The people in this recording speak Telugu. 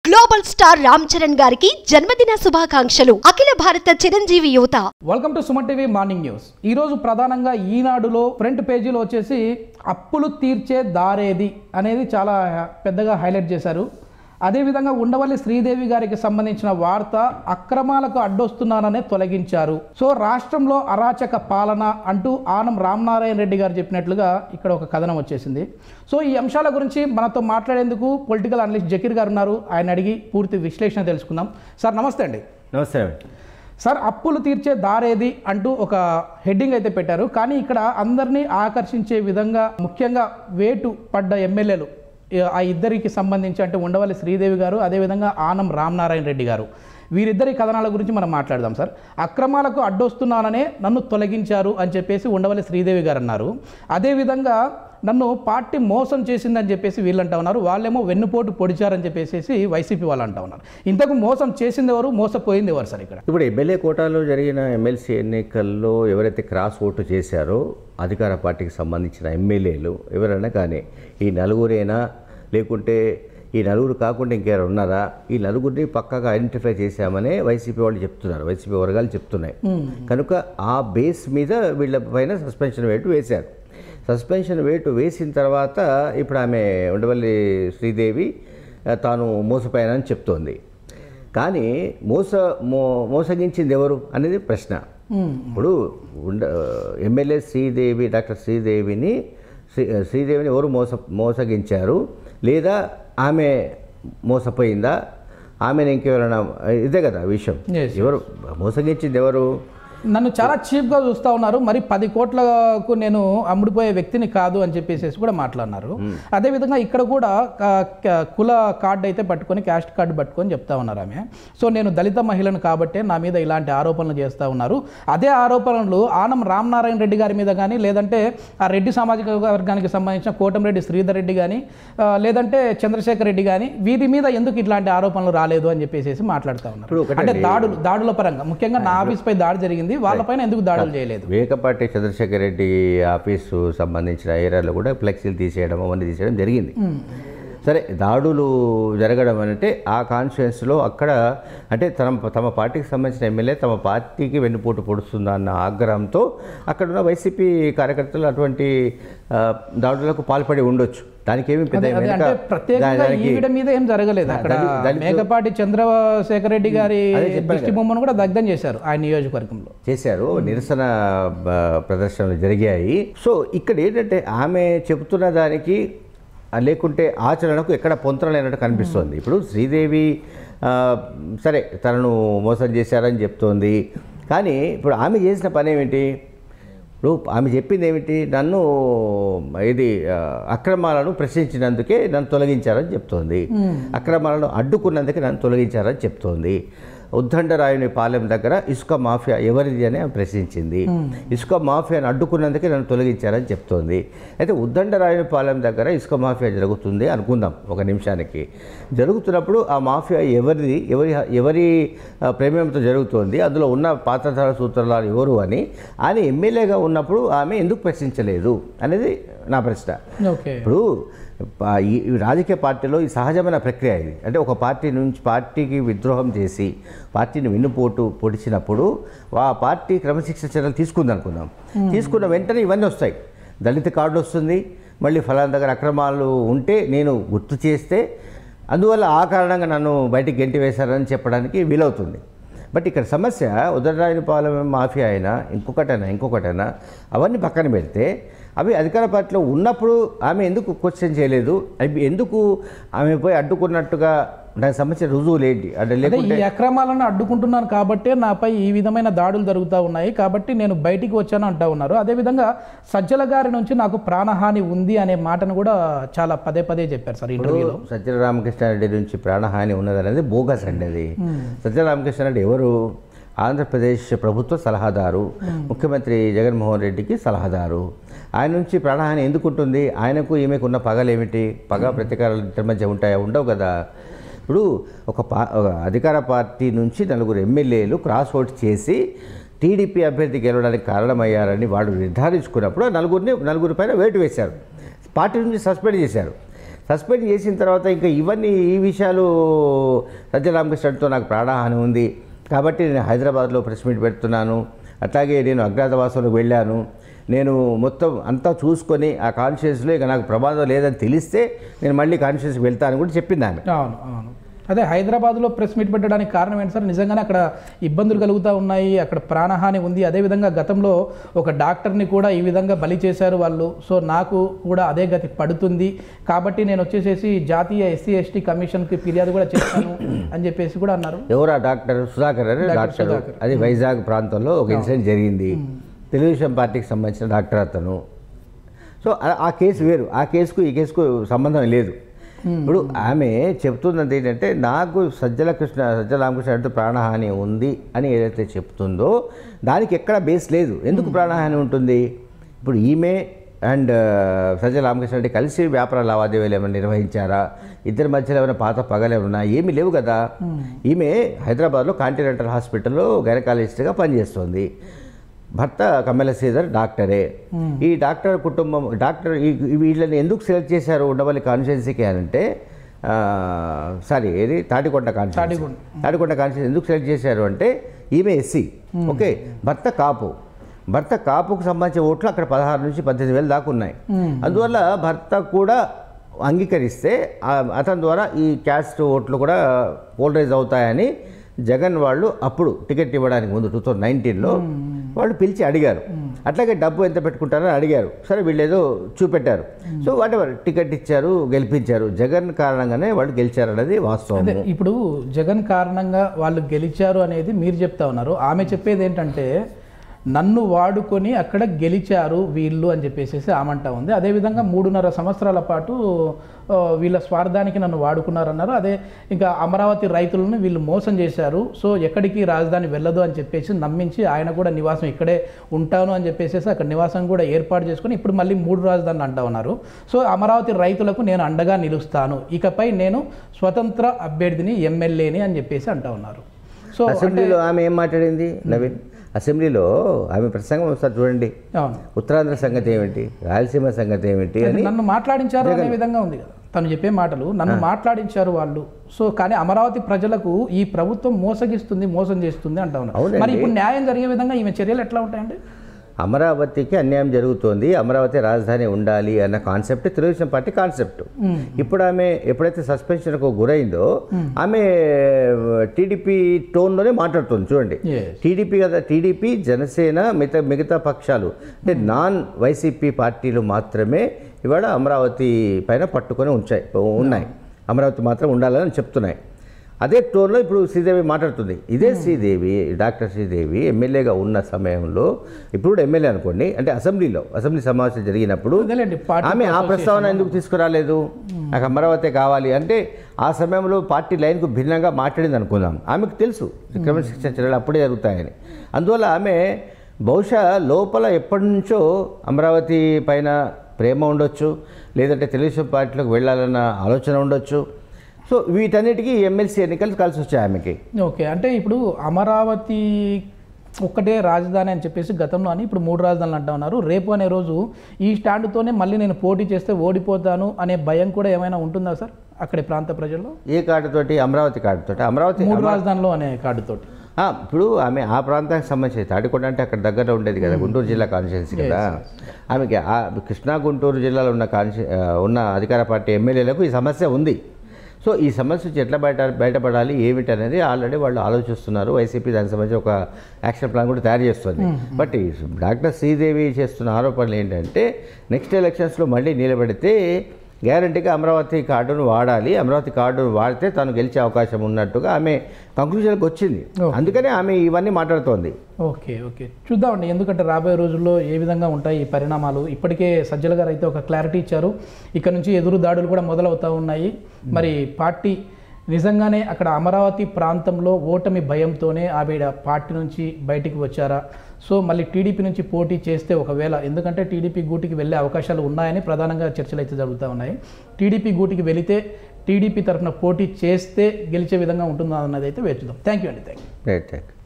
గ్లోబల్ స్టార్ రామ్ చరణ్ గారికి జన్మదిన శుభాకాంక్షలు అఖిల భారత చిరంజీవి యువత welcome to Suman TV morning news ఈరోజు ప్రధానంగా ఈనాడులో ఫ్రంట్ పేజీలో వచ్చేసి అప్పులు తీర్చే దారేది అనేది చాలా పెద్దగా హైలైట్ చేశారు అదేవిధంగా ఉండవల్లి శ్రీదేవి గారికి సంబంధించిన వార్త అక్రమాలకు అడ్డొస్తున్నారనే తొలగించారు సో రాష్ట్రంలో అరాచక పాలన అంటూ ఆనం రామనారాయణ రెడ్డి గారు చెప్పినట్లుగా ఇక్కడ ఒక కథనం వచ్చేసింది సో ఈ అంశాల గురించి మనతో మాట్లాడేందుకు పొలిటికల్ అనలిస్ట్ జకీర్ గారు ఉన్నారు ఆయన అడిగి పూర్తి విశ్లేషణ తెలుసుకుందాం సార్ నమస్తే అండి నమస్తే సార్ అప్పులు తీర్చే దారేది అంటూ ఒక హెడ్డింగ్ అయితే పెట్టారు కానీ ఇక్కడ అందరినీ ఆకర్షించే విధంగా ముఖ్యంగా వేటు పడ్డ ఎమ్మెల్యేలు ఆ ఇద్దరికి సంబంధించి అంటే ఉండవల్లి శ్రీదేవి గారు అదేవిధంగా ఆనం రామనారాయణ రెడ్డి గారు వీరిద్దరి కథనాల గురించి మనం మాట్లాడదాం సార్ అక్రమాలకు అడ్డొస్తున్నాననే నన్ను తొలగించారు అని చెప్పేసి ఉండవల్లి శ్రీదేవి గారు అన్నారు అదేవిధంగా నన్ను పార్టీ మోసం చేసిందని చెప్పేసి వీళ్ళు అంటా ఉన్నారు వాళ్ళేమో వెన్నుపోటు పొడిచారని చెప్పేసి వైసీపీ వాళ్ళు అంటా ఉన్నారు ఇంతకు మోసం చేసింది ఎవరు మోసపోయింది ఎవరు సార్ ఇక్కడ ఇప్పుడు ఎమ్మెల్యే కోటాలో జరిగిన ఎమ్మెల్సీ ఎన్నికల్లో ఎవరైతే క్రాస్ ఓటు చేశారో అధికార పార్టీకి సంబంధించిన ఎమ్మెల్యేలు ఎవరైనా కానీ ఈ నలుగురైనా లేకుంటే ఈ నలుగురు కాకుండా ఇంకెవరు ఉన్నారా ఈ నలుగురిని పక్కాగా ఐడెంటిఫై చేశామనే వైసీపీ వాళ్ళు చెప్తున్నారు వైసీపీ వర్గాలు చెప్తున్నాయి కనుక ఆ బేస్ మీద వీళ్ళ పైన సస్పెన్షన్ వేటు వేశారు సస్పెన్షన్ వేటు వేసిన తర్వాత ఇప్పుడు ఆమె ఉండవల్లి శ్రీదేవి ఆ, తాను మోసపోయానని చెప్తోంది కానీ మోస మో మోసగించింది ఎవరు అనేది ప్రశ్న ఇప్పుడు ఉండ ఎమ్మెల్యే శ్రీదేవి డాక్టర్ శ్రీదేవిని శ్రీ శ్రీదేవిని ఎవరు మోస మోసగించారు లేదా ఆమె మోసపోయిందా ఆమెను ఇంకెవరైనా ఇదే కదా విషయం Yes, ఎవరు మోసగించింది ఎవరు నన్ను చాలా చీప్గా చూస్తూ ఉన్నారు మరి పది కోట్లకు నేను అమ్ముడిపోయే వ్యక్తిని కాదు అని చెప్పేసి కూడా మాట్లాడినారు అదేవిధంగా ఇక్కడ కూడా క- క- కుల కార్డు అయితే పట్టుకొని క్యాస్ట్ కార్డు పట్టుకొని చెప్తా ఉన్నారు ఆమె సో నేను దళిత మహిళను కాబట్టే నా మీద ఇలాంటి ఆరోపణలు చేస్తూ ఉన్నారు అదే ఆరోపణలు ఆనం రామనారాయణ రెడ్డి గారి మీద కానీ లేదంటే ఆ రెడ్డి సామాజిక వర్గానికి సంబంధించిన కోటంరెడ్డి శ్రీధర్ రెడ్డి కానీ ఆ, లేదంటే చంద్రశేఖర్ రెడ్డి కానీ వీరి మీద ఎందుకు ఇట్లాంటి ఆరోపణలు రాలేదు అని చెప్పేసి మాట్లాడుతూ ఉన్నారు ఇప్పుడు ఒకటండి. అంటే దాడులు దాడుల పరంగా ముఖ్యంగా నా ఆఫీస్ పై దాడి జరిగింది వాళ్ళపైన ఎందుకు దాడులు చేయలేదు వేకపాటి చంద్రశేఖర్ రెడ్డి ఆఫీసు సంబంధించిన ఏరియాలో కూడా ఫ్లెక్సీలు తీసేయడం అవన్నీ తీసేయడం జరిగింది సరే దాడులు జరగడం అంటే ఆ కాన్స్టిట్యున్సీలో అక్కడ అంటే తమ తమ పార్టీకి సంబంధించిన ఎమ్మెల్యే తమ పార్టీకి వెన్నుపోటు పొడుస్తుందా అన్న ఆగ్రహంతో అక్కడ ఉన్న వైసీపీ కార్యకర్తలు అటువంటి ఆ, దాడులకు పాల్పడి ఉండొచ్చు దానికి ఏమి పెద్ద అదే, అదే, వెనుక అంటే ప్రత్యేకంగా దానికి ఈవిడ మీద ఏం జరగలేదు అక్కడ దళి- దళితు- మేకపాటి చంద్రశేఖర్ రెడ్డి గారి అదే చెప్పాను దిష్టి బొమ్మను కూడా దగ్ధం చేశారు ఆయన నియోజకవర్గంలో చేశారు నిరసన బ- ప్రదర్శనలు జరిగాయి సో ఇక్కడ ఏంటంటే ఆమె చెబుతున్న దానికి ఆ, లేకుంటే ఆచరణకు ఎక్కడ పొంతన లేనట్టు కనిపిస్తోంది ఇప్పుడు శ్రీదేవి ఆ, సరే తనను మోసం చేశారని చెప్తోంది కానీ ఇప్పుడు ఆమె చేసిన పని ఏమిటి ఇప్పుడు ఆమె చెప్పింది ఏమిటి నన్ను ఇది ఆ, అక్రమాలను ప్రశ్నించినందుకే నన్ను తొలగించారని చెప్తోంది అక్రమాలను అడ్డుకున్నందుకే నన్ను తొలగించారని చెప్తోంది ఉద్దండరాయుని పాలెం దగ్గర ఇసుక మాఫియా ఎవరిది అని ఆమె ప్రశ్నించింది ఇసుక మాఫియాను అడ్డుకున్నందుకే నన్ను తొలగించారని చెప్తోంది అయితే ఉద్దండరాయుని పాలెం దగ్గర ఇసుక మాఫియా జరుగుతుంది అనుకుందాం ఒక నిమిషానికి జరుగుతున్నప్పుడు ఆ మాఫియా ఎవరిది ఎవరి ఎవరి ఆ, ప్రమేయంతో జరుగుతోంది అందులో ఉన్న పాత్రధార సూత్రాలు ఎవరు అని ఆయన ఎమ్మెల్యేగా ఉన్నప్పుడు ఆమె ఎందుకు ప్రశ్నించలేదు అనేది నా ప్రశ్న ఓకే ఇప్పుడు పా- ఈ ఈ రాజకీయ పార్టీలో ఈ సహజమైన ప్రక్రియ ఇది అంటే ఒక పార్టీ నుంచి పార్టీకి విద్రోహం చేసి పార్టీని వెన్నుపోటు పొడిచినప్పుడు ఆ పార్టీ క్రమశిక్షణ చర్యలు తీసుకుంది అనుకుందాం తీసుకున్న వెంటనే ఇవన్నీ వస్తాయి దళిత కార్డు వస్తుంది మళ్ళీ ఫలానా దగ్గర అక్రమాలు ఉంటే నేను గుర్తు చేస్తే అందువల్ల ఆ కారణంగా నన్ను బయటికి గెంటి వేశారని చెప్పడానికి వీలవుతుంది బట్ ఇక్కడ సమస్య ఉదయరాయని పాలెం మాఫియా అయినా ఇంకొకటైనా ఇంకొకటైనా అవన్నీ పక్కన పెడితే అవి అధికార పార్టీలో ఉన్నప్పుడు ఆమె ఎందుకు క్వశ్చన్ చేయలేదు అవి ఎందుకు ఆమె పోయి అడ్డుకున్నట్టుగా దానికి సంబంధించిన రుజువులు ఏంటి అంటే అదే లేకుంటే ఈ అక్రమాలను అడ్డుకుంటున్నాను కాబట్టే నాపై ఈ విధమైన దాడులు జరుగుతూ ఉన్నాయి కాబట్టి నేను బయటికి వచ్చాను అంటా ఉన్నారు అదేవిధంగా సజ్జల గారి నుంచి నాకు ప్రాణహాని ఉంది అనే మాటను కూడా చాలా పదే పదే చెప్పారు సార్ ఇంటర్వ్యూలో సజ్జల రామకృష్ణారెడ్డి నుంచి ప్రాణహాని ఉన్నదనేది బోగస్ అండి అది సజ్జల రామకృష్ణారెడ్డి ఎవరు ఆంధ్రప్రదేశ్ ప్రభుత్వ సలహాదారు ముఖ్యమంత్రి జగన్మోహన్ రెడ్డికి సలహాదారు ఆయన నుంచి ప్రాణహాని ఎందుకు ఉంటుంది ఆయనకు ఈమెకు ఉన్న పగలేమిటి పగ ప్రతీకారాలు ఇద్దరి మధ్య ఉంటాయా ఉండవు కదా ఇప్పుడు ఒక పా ఒక అధికార పార్టీ నుంచి నలుగురు ఎమ్మెల్యేలు క్రాస్ ఓట్ చేసి టీడీపీ అభ్యర్థి గెలవడానికి కారణమయ్యారని వాళ్ళు నిర్ధారించుకున్నప్పుడు ఆ నలుగురిని నలుగురి పైన వేటు వేశారు పార్టీ నుంచి సస్పెండ్ చేశారు సస్పెండ్ చేసిన తర్వాత ఇంకా ఇవన్నీ ఈ విషయాలు సజ్జల రామకృష్ణతో నాకు ప్రాణహాని ఉంది కాబట్టి నేను హైదరాబాద్లో ప్రెస్ మీట్ పెడుతున్నాను అట్లాగే నేను అజ్ఞాతవాసంలోకి వెళ్ళాను నేను మొత్తం అంతా చూసుకొని ఆ కాన్షియస్లో ఇక నాకు ప్రమాదం లేదని తెలిస్తే నేను మళ్ళీ కాన్షియస్కి వెళ్తాను కూడా చెప్పింది ఆమె అవును అవును అదే హైదరాబాద్లో ప్రెస్ మీట్ పెట్టడానికి కారణం ఏంటి సార్ నిజంగానే అక్కడ ఇబ్బందులు కలుగుతూ ఉన్నాయి అక్కడ ప్రాణహాని ఉంది అదేవిధంగా గతంలో ఒక డాక్టర్ని కూడా ఈ విధంగా బలి చేశారు వాళ్ళు సో నాకు కూడా అదే గతి పడుతుంది కాబట్టి నేను వచ్చేసేసి జాతీయ ఎస్సీ ఎస్టీ కమిషన్కి ఫిర్యాదు కూడా చేస్తాను అని చెప్పేసి కూడా అన్నారు ఎవరు ఆ డాక్టర్ సుధాకర్ అని డాక్టర్ డాక్టర్ సుధాకర్. అది వైజాగ్ ప్రాంతంలో ఒక ఇన్సిడెంట్ జరిగింది తెలుగుదేశం పార్టీకి సంబంధించిన డాక్టర్ అతను సో ఆ- ఆ కేసు వేరు ఆ కేసుకు ఈ కేసుకు సంబంధం లేదు ఇప్పుడు ఆమె చెప్తున్నది ఏంటంటే నాకు సజ్జల కృష్ణ సజ్జల రామకృష్ణ అంటే ప్రాణహాని ఉంది అని ఏదైతే చెప్తుందో దానికి ఎక్కడ బేస్ లేదు ఎందుకు ప్రాణహాని ఉంటుంది ఇప్పుడు ఈమె అండ్ సజ్జల రామకృష్ణ రెడ్డి కలిసి వ్యాపార లావాదేవీలు ఏమైనా నిర్వహించారా ఇద్దరి మధ్యలో ఏమైనా పాత పగలు ఏమైనా ఏమీ లేవు కదా ఈమె హైదరాబాద్లో కాంటినెంటల్ హాస్పిటల్లో గైనకాలజిస్ట్గా పనిచేస్తుంది భర్త కమల శ్రీధర్ డాక్టరే ఈ డాక్టర్ కుటుంబం డాక్టర్ ఈ ఈ వీళ్ళని ఎందుకు సెలెక్ట్ చేశారు ఉండవల్లి కాన్స్టిట్యున్సీకి అని అంటే ఆ, సారీ ఏది తాటికొండ కాన్స్టిట్యున్సీ తాటికొండ. తాటికొండ కాన్స్టిట్యున్సీ ఎందుకు సెలెక్ట్ చేశారు అంటే ఈమె ఎస్సీ ఓకే భర్త కాపు భర్త కాపుకు సంబంధించిన ఓట్లు అక్కడ పదహారు నుంచి పద్దెనిమిది వేలు దాకా ఉన్నాయి అందువల్ల భర్త కూడా అంగీకరిస్తే ఆ- అతని ద్వారా ఈ క్యాస్ట్ ఓట్లు కూడా పోలరైజ్ అవుతాయని జగన్ వాళ్ళు అప్పుడు టికెట్ ఇవ్వడానికి ముందు టూ థౌజండ్ నైన్టీన్లో వాళ్ళు పిలిచి అడిగారు అట్లాగే డబ్బు ఎంత పెట్టుకుంటారని అడిగారు సరే వీళ్ళు ఏదో చూపెట్టారు సో వాట్ ఎవర్ టికెట్ ఇచ్చారు గెలిపించారు జగన్ కారణంగానే వాళ్ళు గెలిచారు అనేది వాస్తవం అదే ఇప్పుడు జగన్ కారణంగా వాళ్ళు గెలిచారు అనేది మీరు చెప్తా ఉన్నారు ఆమె చెప్పేది ఏంటంటే నన్ను వాడుకొని అక్కడ గెలిచారు వీళ్ళు అని చెప్పేసి ఆమె అంటా ఉంది అదేవిధంగా మూడున్నర సంవత్సరాల పాటు ఆ, వీళ్ళ స్వార్థానికి నన్ను వాడుకున్నారన్నారు అదే ఇంకా అమరావతి రైతులను వీళ్ళు మోసం చేశారు సో ఎక్కడికి రాజధాని వెళ్ళదు అని చెప్పేసి నమ్మించి ఆయన కూడా నివాసం ఇక్కడే ఉంటాను అని చెప్పేసి అక్కడ నివాసం కూడా ఏర్పాటు చేసుకొని ఇప్పుడు మళ్ళీ మూడు రాజధానులు అంటా ఉన్నారు సో అమరావతి రైతులకు నేను అండగా నిలుస్తాను ఇకపై నేను స్వతంత్ర అభ్యర్థిని ఎమ్మెల్యేని అని చెప్పేసి అంటా ఉన్నారు సో అసెంబ్లీలో ఆమె ఏం మాట్లాడింది నవీన్ అసెంబ్లీలో ఆమె ప్రసంగం ఒకసారి చూడండి అవును ఉత్తరాంధ్ర సంగతి ఏమిటి రాయలసీమ సంగతి ఏమిటి అని నన్ను మాట్లాడించారు అనే విధంగా ఉంది కదా తను చెప్పే మాటలు నన్ను మాట్లాడించారు వాళ్ళు సో కానీ అమరావతి ప్రజలకు ఈ ప్రభుత్వం మోసగిస్తుంది మోసం చేస్తుంది అంటా ఉన్నారు అవునండి. మరి ఇప్పుడు న్యాయం జరిగే విధంగా ఈమె చర్యలు ఎట్లా ఉంటాయండి అమరావతికి అన్యాయం జరుగుతోంది అమరావతి రాజధాని ఉండాలి అన్న కాన్సెప్ట్ తెలుగుదేశం పార్టీ కాన్సెప్ట్ ఇప్పుడు ఆమె ఎప్పుడైతే సస్పెన్షన్కు గురైందో ఆమె టీడీపీ టోన్లోనే మాట్లాడుతుంది చూడండి Yes. టీడీపీ కదా టీడీపీ జనసేన మిగతా మిగతా పక్షాలు అంటే నాన్ వైసీపీ పార్టీలు మాత్రమే ఇవాళ అమరావతి పైన పట్టుకొని ఉంచాయి ఉన్నాయి అమరావతి మాత్రం ఉండాలని చెప్తున్నాయి అదే టోన్లో ఇప్పుడు శ్రీదేవి మాట్లాడుతుంది ఇదే శ్రీదేవి డాక్టర్ శ్రీదేవి ఎమ్మెల్యేగా ఉన్న సమయంలో ఇప్పుడు కూడా ఎమ్మెల్యే అనుకోండి అంటే అసెంబ్లీలో అసెంబ్లీ సమావేశం జరిగినప్పుడు అదేలేండి, పార్టీ ఆమె ఆ ప్రస్తావన ఎందుకు తీసుకురాలేదు నాకు అమరావతి కావాలి అంటే ఆ సమయంలో పార్టీ లైన్కు భిన్నంగా మాట్లాడింది అనుకుందాం ఆమెకు తెలుసు క్రమశిక్షణ చర్యలు అప్పుడే జరుగుతాయని అందువల్ల ఆమె బహుశా లోపల ఎప్పటి నుంచో అమరావతి పైన ప్రేమ ఉండొచ్చు లేదంటే తెలుగుదేశం పార్టీలోకి వెళ్ళాలన్న ఆలోచన ఉండొచ్చు సో వీటన్నిటికీ ఎమ్మెల్సీ ఎన్నికలు కలిసి వచ్చాయి ఆమెకి ఓకే అంటే ఇప్పుడు అమరావతి ఒక్కటే రాజధాని అని చెప్పేసి గతంలో అని ఇప్పుడు మూడు రాజధానులు అంటా ఉన్నారు రేపు అనే రోజు ఈ స్టాండ్తోనే మళ్ళీ నేను పోటీ చేస్తే ఓడిపోతాను అనే భయం కూడా ఏమైనా ఉంటుందా సార్ అక్కడి ప్రాంత ప్రజల్లో ఏ కార్డుతోటి అమరావతి కార్డుతోటి అమరావతి మూడు రాజధానులు అనే కార్డుతోటి ఆ, ఇప్పుడు ఆమె ఆ ప్రాంతానికి సంబంధించి తాడికొండ అంటే అక్కడ దగ్గరలో ఉండేది కదా గుంటూరు జిల్లా కాన్స్టిట్యున్సీ కదా ఆమెకి ఆ కృష్ణా గుంటూరు జిల్లాలో ఉన్న కాన్స్టి ఆ, ఉన్న అధికార పార్టీ ఎమ్మెల్యేలకు ఈ సమస్య ఉంది సో ఈ సమస్య నుంచి ఎట్లా బయట బయటపడాలి ఏమిటి అనేది ఆల్రెడీ వాళ్ళు ఆలోచిస్తున్నారు వైసీపీ దానికి సంబంధించి ఒక యాక్షన్ ప్లాన్ కూడా తయారు చేస్తుంది బట్ ఈ డాక్టర్ శ్రీదేవి చేస్తున్న ఆరోపణలు ఏంటంటే నెక్స్ట్ ఎలక్షన్స్లో మళ్ళీ నిలబెడితే గ్యారంటీగా అమరావతి కార్డును వాడాలి అమరావతి కార్డును వాడితే తను గెలిచే అవకాశం ఉన్నట్టుగా ఆమె కంక్లూజన్కి వచ్చింది అందుకనే ఆమె ఇవన్నీ మాట్లాడుతోంది ఓకే ఓకే చూద్దామండి ఎందుకంటే రాబోయే రోజుల్లో ఏ విధంగా ఉంటాయి ఈ పరిణామాలు ఇప్పటికే సజ్జల గారు అయితే ఒక క్లారిటీ ఇచ్చారు ఇక్కడ నుంచి ఎదురు దాడులు కూడా మొదలవుతూ ఉన్నాయి మరి పార్టీ నిజంగానే అక్కడ అమరావతి ప్రాంతంలో ఓటమి భయంతోనే ఆవిడ పార్టీ నుంచి బయటికి వచ్చారా సో మళ్ళీ టీడీపీ నుంచి పోటీ చేస్తే ఒకవేళ ఎందుకంటే టీడీపీ గూటికి వెళ్ళే అవకాశాలు ఉన్నాయని ప్రధానంగా చర్చలు అయితే జరుగుతూ ఉన్నాయి టీడీపీ గూటికి వెళితే టీడీపీ తరఫున పోటీ చేస్తే గెలిచే విధంగా ఉంటుందా అన్నది అయితే వేచుదాం థ్యాంక్ యూ అండి థ్యాంక్ యూ రైట్ రైట్